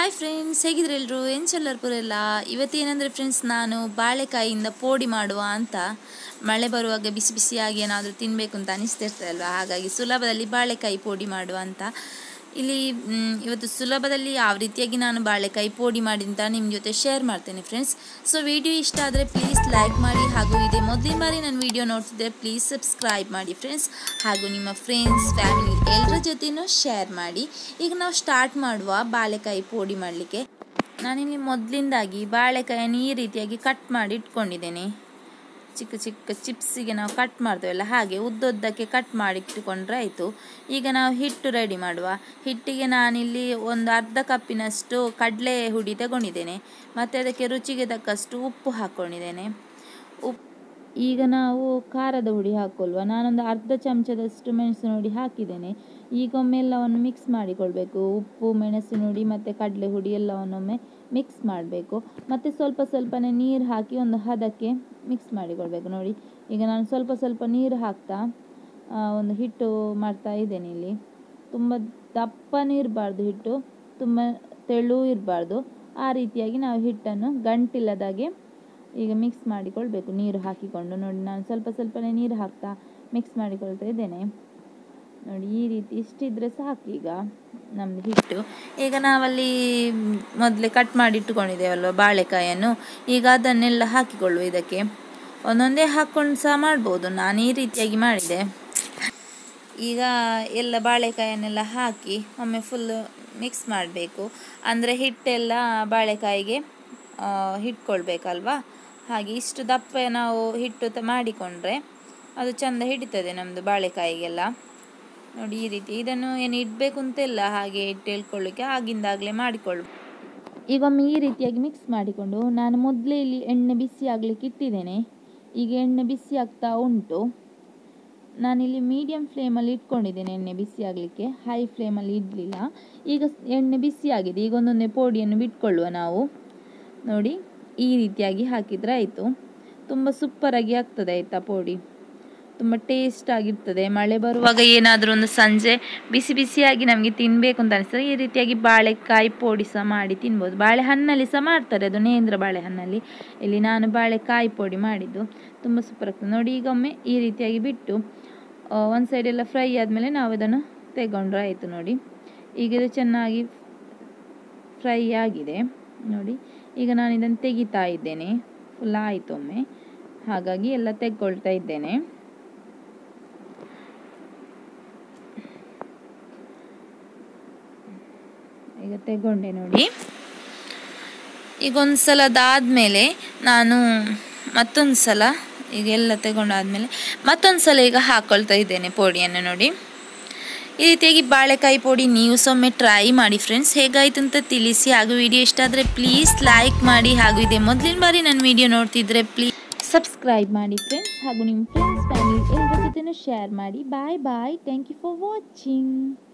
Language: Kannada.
ಹಾಯ್ ಫ್ರೆಂಡ್ಸ್ ಹೇಗಿದ್ರೆ ಎಲ್ಲರೂ ಏನು ಚಲ್ಲರ್ಪುರ ಎಲ್ಲ ಇವತ್ತೇನಂದರೆ ಫ್ರೆಂಡ್ಸ್ ನಾನು ಬಾಳೆಕಾಯಿಯಿಂದ ಪೋಡಿ ಮಾಡುವ ಅಂತ ಮಳೆ ಬರುವಾಗ ಬಿಸಿ ಬಿಸಿಯಾಗಿ ಏನಾದರೂ ತಿನ್ನಬೇಕು ಅಂತ ಅನಿಸ್ತಿರ್ತದಲ್ವ ಹಾಗಾಗಿ ಸುಲಭದಲ್ಲಿ ಬಾಳೆಕಾಯಿ ಪೋಡಿ ಮಾಡುವ ಅಂತ ಇಲ್ಲಿ ಮ್, ಇವತ್ತು ಸುಲಭದಲ್ಲಿ ಯಾವ ರೀತಿಯಾಗಿ ನಾನು ಬಾಳೆಕಾಯಿ ಪೋಡಿ ಮಾಡಿಂತ ನಿಮ್ಮ ಜೊತೆ ಶೇರ್ ಮಾಡ್ತೇನೆ ಫ್ರೆಂಡ್ಸ್ ಸೊ ವಿಡಿಯೋ ಇಷ್ಟ ಆದರೆ ಪ್ಲೀಸ್ ಲೈಕ್ ಮಾಡಿ ಹಾಗೂ ಇದೇ ಮೊದಲಿನ ಬಾರಿ ನನ್ನ ವಿಡಿಯೋ ನೋಡ್ತಿದ್ದರೆ ಪ್ಲೀಸ್ ಸಬ್ಸ್ಕ್ರೈಬ್ ಮಾಡಿ ಫ್ರೆಂಡ್ಸ್ ಹಾಗೂ ನಿಮ್ಮ ಫ್ರೆಂಡ್ಸ್ ಫ್ಯಾಮಿಲಿ ಎಲ್ಲರ ಜೊತೆನೂ ಶೇರ್ ಮಾಡಿ ಈಗ ನಾವು ಸ್ಟಾರ್ಟ್ ಮಾಡುವ ಬಾಳೆಕಾಯಿ ಪೋಡಿ ಮಾಡಲಿಕ್ಕೆ ನಾನಿಲ್ಲಿ ಮೊದಲಿಂದಾಗಿ ಬಾಳೆಕಾಯನ್ನು ಈ ರೀತಿಯಾಗಿ ಕಟ್ ಮಾಡಿ ಇಟ್ಕೊಂಡಿದ್ದೇನೆ ಚಿಕ್ಕ ಚಿಕ್ಕ ಚಿಪ್ಸಿಗೆ ನಾವು ಕಟ್ ಮಾಡ್ತೇವಲ್ಲ ಹಾಗೆ ಉದ್ದುದ್ದಕ್ಕೆ ಕಟ್ ಮಾಡಿ ಇಟ್ಟುಕೊಂಡ್ರೆ ಆಯಿತು ಈಗ ನಾವು ಹಿಟ್ಟು ರೆಡಿ ಮಾಡುವ ಹಿಟ್ಟಿಗೆ ನಾನಿಲ್ಲಿ ಒಂದು ಅರ್ಧ ಕಪ್ಪಿನಷ್ಟು ಕಡಲೆ ಹುಡಿ ತಗೊಂಡಿದ್ದೇನೆ ಮತ್ತು ಅದಕ್ಕೆ ರುಚಿಗೆ ತಕ್ಕಷ್ಟು ಉಪ್ಪು ಹಾಕ್ಕೊಂಡಿದ್ದೇನೆ ಉಪ್ಪು ಈಗ ನಾವು ಖಾರದ ಹುಡಿ ಹಾಕ್ಕೊಳ್ವ ನಾನೊಂದು ಅರ್ಧ ಚಮಚದಷ್ಟು ಮೆಣಸಿನ ಹುಡಿ ಹಾಕಿದ್ದೇನೆ ಈಗ ಒಮ್ಮೆ ಎಲ್ಲವನ್ನು ಮಿಕ್ಸ್ ಮಾಡಿಕೊಳ್ಬೇಕು ಉಪ್ಪು ಮೆಣಸಿನ ಹುಡಿ ಮತ್ತು ಕಡಲೆ ಹುಡಿ ಎಲ್ಲವನ್ನೊಮ್ಮೆ ಮಿಕ್ಸ್ ಮಾಡಬೇಕು ಮತ್ತು ಸ್ವಲ್ಪ ಸ್ವಲ್ಪನೇ ನೀರು ಹಾಕಿ ಒಂದು ಹದಕ್ಕೆ ಮಿಕ್ಸ್ ಮಾಡಿಕೊಳ್ಬೇಕು ನೋಡಿ ಈಗ ನಾನು ಸ್ವಲ್ಪ ಸ್ವಲ್ಪ ನೀರು ಹಾಕ್ತಾ ಆ, ಒಂದು ಹಿಟ್ಟು ಮಾಡ್ತಾ ಇದ್ದೇನೆ ಇಲ್ಲಿ ತುಂಬ ದಪ್ಪನೂ ಇರಬಾರ್ದು ಹಿಟ್ಟು ತುಂಬ ತೆಳು ಇರಬಾರ್ದು ಆ ರೀತಿಯಾಗಿ ನಾವು ಹಿಟ್ಟನ್ನು ಗಂಟಿಲ್ಲದಾಗೆ ಈಗ ಮಿಕ್ಸ್ ಮಾಡಿಕೊಳ್ಬೇಕು ನೀರು ಹಾಕಿಕೊಂಡು ನೋಡಿ ನಾನು ಸ್ವಲ್ಪ ಸ್ವಲ್ಪನೇ ನೀರು ಹಾಕ್ತಾ ಮಿಕ್ಸ್ ಮಾಡಿಕೊಳ್ತಾ ಇದ್ದೇನೆ ನೋಡಿ ಈ ರೀತಿ ಇಷ್ಟಿದ್ರೆ ಸಾಕು ಈಗ ನಮ್ಮದು ಹಿಟ್ಟು ಈಗ ನಾವಲ್ಲಿ ಮೊದಲೇ ಕಟ್ ಮಾಡಿ ಇಟ್ಟುಕೊಂಡಿದ್ದೇವಲ್ವ ಬಾಳೆಕಾಯನ್ನು ಈಗ ಅದನ್ನೆಲ್ಲ ಹಾಕಿಕೊಳ್ಳುವ ಇದಕ್ಕೆ ಒಂದೊಂದೇ ಹಾಕ್ಕೊಂಡು ಸಹ ಮಾಡ್ಬೋದು ನಾನು ಈ ರೀತಿಯಾಗಿ ಮಾಡಿದೆ ಈಗ ಎಲ್ಲ ಬಾಳೆಕಾಯನ್ನೆಲ್ಲ ಹಾಕಿ ಒಮ್ಮೆ ಫುಲ್ ಮಿಕ್ಸ್ ಮಾಡಬೇಕು ಅಂದರೆ ಹಿಟ್ಟೆಲ್ಲ ಬಾಳೆಕಾಯಿಗೆ ಆ, ಹಿಟ್ಕೊಳ್ಬೇಕಲ್ವಾ ಹಾಗೆ ಇಷ್ಟು ದಪ್ಪ ನಾವು ಹಿಟ್ಟು ತ ಮಾಡಿಕೊಂಡ್ರೆ ಅದು ಚೆಂದ ಹಿಡಿತದೆ ನಮ್ಮದು ಬಾಳೆಕಾಯಿಗೆಲ್ಲ ನೋಡಿ ಈ ರೀತಿ ಇದನ್ನು ಏನು ಇಡಬೇಕು ಅಂತಿಲ್ಲ ಹಾಗೆ ಇಟ್ಟು ಹೇಳ್ಕೊಳ್ಳಿಕ್ಕೆ ಆಗಿಂದಾಗಲೇ ಮಾಡಿಕೊಳ್ಳು ಈಗೊಮ್ಮೆ ಈ ರೀತಿಯಾಗಿ ಮಿಕ್ಸ್ ಮಾಡಿಕೊಂಡು ನಾನು ಮೊದಲೇ ಇಲ್ಲಿ ಎಣ್ಣೆ ಬಿಸಿ ಆಗಲಿಕ್ಕೆ ಇಟ್ಟಿದ್ದೇನೆ ಈಗ ಎಣ್ಣೆ ಬಿಸಿ ಆಗ್ತಾ ಉಂಟು ನಾನಿಲ್ಲಿ ಮೀಡಿಯಮ್ ಫ್ಲೇಮಲ್ಲಿ ಇಟ್ಕೊಂಡಿದ್ದೇನೆ ಎಣ್ಣೆ ಬಿಸಿ ಆಗಲಿಕ್ಕೆ ಹೈ ಫ್ಲೇಮಲ್ಲಿ ಇಡಲಿಲ್ಲ ಈಗ ಸ್- ಎಣ್ಣೆ ಬಿಸಿ ಆಗಿದೆ ಈಗ ಒಂದೊಂದೇ ಪೋಡಿಯನ್ನು ಬಿಟ್ಕೊಳ್ಳುವ ನಾವು ನೋಡಿ ಈ ರೀತಿಯಾಗಿ ಹಾಕಿದರೆ ಆಯಿತು ತುಂಬ ಸೂಪರಾಗಿ ಆಗ್ತದೆ ಆಯಿತಾ ಪೋಡಿ ತುಂಬ ಟೇಸ್ಟ್ ಆಗಿರ್ತದೆ ಮಳೆ ಬರುವಾಗ ಏನಾದರೂ ಒಂದು ಸಂಜೆ ಬಿಸಿ ಬಿಸಿಯಾಗಿ ನಮಗೆ ತಿನ್ನಬೇಕು ಅಂತ ಅನಿಸ್ತದೆ ಈ ರೀತಿಯಾಗಿ ಬಾಳೆಕಾಯಿ ಪೋಡಿ ಸಹ ಮಾಡಿ ತಿನ್ಬೋದು ಬಾಳೆಹಣ್ಣಲ್ಲಿ ಸಹ ಮಾಡ್ತಾರೆ ಅದು ನೇಂದ್ರ ಬಾಳೆಹಣ್ಣಲ್ಲಿ ಇಲ್ಲಿ ನಾನು ಬಾಳೆಕಾಯಿ ಪೋಡಿ ಮಾಡಿದ್ದು ತುಂಬ ಸೂಪರ್ ಆಗ್ತದೆ ನೋಡಿ ಈಗ ಒಮ್ಮೆ ಈ ರೀತಿಯಾಗಿ ಬಿಟ್ಟು ಒಂದು ಸೈಡೆಲ್ಲ ಫ್ರೈ ಆದಮೇಲೆ ನಾವು ಇದನ್ನು ತೆಗೊಂಡ್ರೆ ಆಯಿತು ನೋಡಿ ಈಗ ಇದು ಚೆನ್ನಾಗಿ ಫ್ರೈ ಆಗಿದೆ ನೋಡಿ ಈಗ ನಾನು ಇದನ್ನು ತೆಗಿತಾ ಇದ್ದೇನೆ ಫುಲ್ ಆಯಿತು ಒಮ್ಮೆ ಹಾಗಾಗಿ ಎಲ್ಲ ತೆಗ್ಕೊಳ್ತಾ ಇದ್ದೇನೆ ಈಗ ತೆಗೊಂಡೆ ನೋಡಿ ಈಗ ಒಂದು ಸಲ ಅದಾದಮೇಲೆ ನಾನು ಮತ್ತೊಂದು ಸಲ ಈಗ ಎಲ್ಲ ತೆಗೊಂಡಾದ್ಮೇಲೆ ಮತ್ತೊಂದು ಸಲ ಈಗ ಹಾಕ್ಕೊಳ್ತಾ ಇದ್ದೇನೆ ಪೋಡಿಯನ್ನು ನೋಡಿ ಈ ರೀತಿಯಾಗಿ ಬಾಳೆಕಾಯಿ ಪೋಡಿ ನೀವು ಸೊಮ್ಮೆ ಟ್ರೈ ಮಾಡಿ ಫ್ರೆಂಡ್ಸ್ ಹೇಗಾಯ್ತು ಅಂತ ತಿಳಿಸಿ ಹಾಗೂ ವಿಡಿಯೋ ಇಷ್ಟ ಆದರೆ ಪ್ಲೀಸ್ ಲೈಕ್ ಮಾಡಿ ಹಾಗೂ ಇದೇ ಮೊದಲಿನ ಬಾರಿ ನನ್ನ ವಿಡಿಯೋ ನೋಡ್ತಿದ್ರೆ ಪ್ಲೀಸ್ ಸಬ್ಸ್ಕ್ರೈಬ್ ಮಾಡಿ ಫ್ರೆಂಡ್ಸ್ ಹಾಗೂ ನಿಮ್ಮ ಫ್ರೆಂಡ್ಸ್ ಫ್ಯಾಮಿಲಿ ಎಲ್ಲರ ಜೊತೆನೂ ಶೇರ್ ಮಾಡಿ bye bye thank you for watching